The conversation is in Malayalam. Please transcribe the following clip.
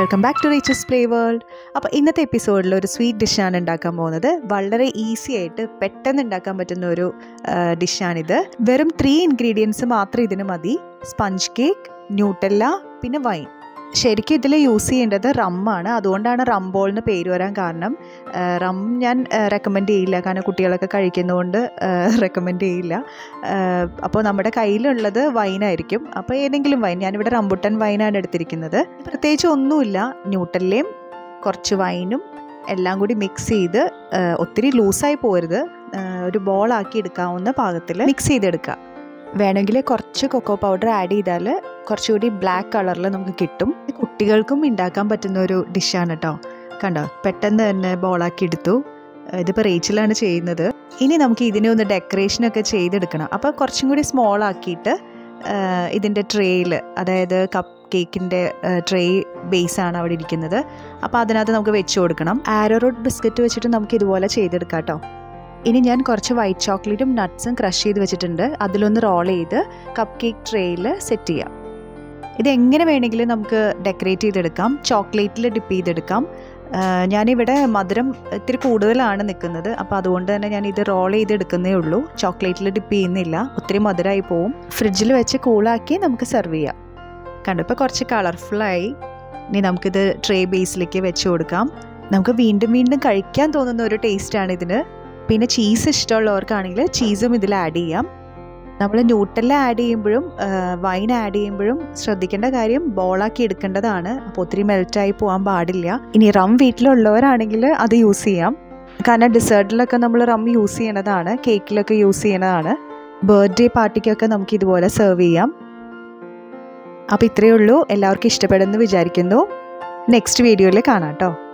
welcome back to reaches play world അപ്പോൾ ഇന്നത്തെ എപ്പിസോഡിൽ ഒരു സ്വീറ്റ് ഡിഷാണ് ഉണ്ടാക്കാൻ പോകുന്നത് വളരെ ഈസി ആയിട്ട് പെട്ടെന്ന് ഉണ്ടാക്കാൻ പറ്റുന്ന ഒരു ഡിഷാണിത് വെറും ത്രീ ഇൻഗ്രീഡിയൻസ് മാത്രം ഇതിന് മതി സ്പഞ്ച് കേക്ക് ന്യൂട്ടല്ല പിന്നെ വൈൻ ശരിക്കും ഇതിൽ യൂസ് ചെയ്യേണ്ടത് റമ്മാണ് അതുകൊണ്ടാണ് റംബോൾ എന്ന് പേര് വരാൻ കാരണം റം ഞാൻ റെക്കമെൻഡ് ചെയ്യില്ല കാരണം കുട്ടികളൊക്കെ കഴിക്കുന്നതുകൊണ്ട് റെക്കമെൻഡ് ചെയ്യില്ല അപ്പോൾ നമ്മുടെ കയ്യിലുള്ളത് വൈനായിരിക്കും അപ്പോൾ ഏതെങ്കിലും വൈൻ ഞാനിവിടെ റംബുട്ടൻ വൈനാണ് എടുത്തിരിക്കുന്നത് പ്രത്യേകിച്ച് ഒന്നുമില്ല ന്യൂട്ടല്ലയും കുറച്ച് വൈനും എല്ലാം കൂടി മിക്സ് ചെയ്ത് ഒത്തിരി ലൂസായി പോരുത് ഒരു ബോളാക്കി എടുക്കാവുന്ന പാകത്തിൽ മിക്സ് ചെയ്തെടുക്കുക വേണമെങ്കിൽ കുറച്ച് കൊക്കോ പൗഡർ ആഡ് ചെയ്താൽ കുറച്ചുകൂടി ബ്ലാക്ക് കളറിൽ നമുക്ക് കിട്ടും കുട്ടികൾക്കും ഉണ്ടാക്കാൻ പറ്റുന്ന ഒരു ഡിഷാണ് കേട്ടോ കണ്ടോ പെട്ടെന്ന് തന്നെ ബോളാക്കി എടുത്തു ഇതിപ്പോൾ റേച്ചിലാണ് ചെയ്യുന്നത് ഇനി നമുക്ക് ഇതിനെ ഒന്ന് ഡെക്കറേഷനൊക്കെ ചെയ്തെടുക്കണം അപ്പോൾ കുറച്ചും കൂടി സ്മോൾ ആക്കിയിട്ട് ഇതിൻ്റെ ട്രേയിൽ അതായത് കപ്പ് കേക്കിൻ്റെ ട്രേ ബേസാണ് അവിടെ ഇരിക്കുന്നത് അപ്പോൾ അതിനകത്ത് നമുക്ക് വെച്ച് കൊടുക്കണം ആരോ റൂട്ട് ബിസ്ക്കറ്റ് വെച്ചിട്ട് നമുക്ക് ഇതുപോലെ ചെയ്തെടുക്കാം കേട്ടോ ഇനി ഞാൻ കുറച്ച് വൈറ്റ് ചോക്ലേറ്റും നട്ട്സും ക്രഷ് ചെയ്ത് വെച്ചിട്ടുണ്ട് അതിലൊന്ന് റോൾ ചെയ്ത് കപ്പ് കേക്ക് ട്രേയിൽ സെറ്റ് ചെയ്യാം ഇത് എങ്ങനെ വേണമെങ്കിലും നമുക്ക് ഡെക്കറേറ്റ് ചെയ്തെടുക്കാം ചോക്ലേറ്റിൽ ഡിപ്പ് ചെയ്തെടുക്കാം ഞാനിവിടെ മധുരം ഇത്തിരി കൂടുതലാണ് നിൽക്കുന്നത് അപ്പോൾ അതുകൊണ്ട് തന്നെ ഞാൻ ഇത് റോൾ ചെയ്തെടുക്കുന്നേ ഉള്ളൂ ചോക്ലേറ്റിൽ ഡിപ്പ് ചെയ്യുന്നില്ല ഒത്തിരി മധുരമായി പോവും ഫ്രിഡ്ജിൽ വെച്ച് കൂളാക്കി നമുക്ക് സെർവ് ചെയ്യാം കണ്ടപ്പോൾ കുറച്ച് കളർഫുള്ളായി ഇനി നമുക്കിത് ട്രേ ബേസിലേക്ക് വെച്ച് കൊടുക്കാം നമുക്ക് വീണ്ടും വീണ്ടും കഴിക്കാൻ തോന്നുന്ന ഒരു ടേസ്റ്റാണ് ഇതിന് പിന്നെ ചീസ് ഇഷ്ടമുള്ളവർക്കാണെങ്കിൽ ചീസും ഇതിൽ ആഡ് ചെയ്യാം നമ്മൾ ന്യൂട്ടല്ല ആഡ് ചെയ്യുമ്പോഴും വൈൻ ആഡ് ചെയ്യുമ്പോഴും ശ്രദ്ധിക്കേണ്ട കാര്യം ബോളാക്കി എടുക്കേണ്ടതാണ് അപ്പോൾ ഒത്തിരി മെൽറ്റായി പോകാൻ പാടില്ല ഇനി റം വീട്ടിലുള്ളവരാണെങ്കിൽ അത് യൂസ് ചെയ്യാം കാരണം ഡെസേർട്ടിലൊക്കെ നമ്മൾ റം യൂസ് ചെയ്യണതാണ് കേക്കിലൊക്കെ യൂസ് ചെയ്യണതാണ് ബർത്ത്ഡേ പാർട്ടിക്കൊക്കെ നമുക്ക് ഇതുപോലെ സെർവ് ചെയ്യാം അപ്പോൾ ഇത്രയേ ഉള്ളൂ എല്ലാവർക്കും ഇഷ്ടപ്പെടുമെന്ന് വിചാരിക്കുന്നു നെക്സ്റ്റ് വീഡിയോയിൽ കാണാം കേട്ടോ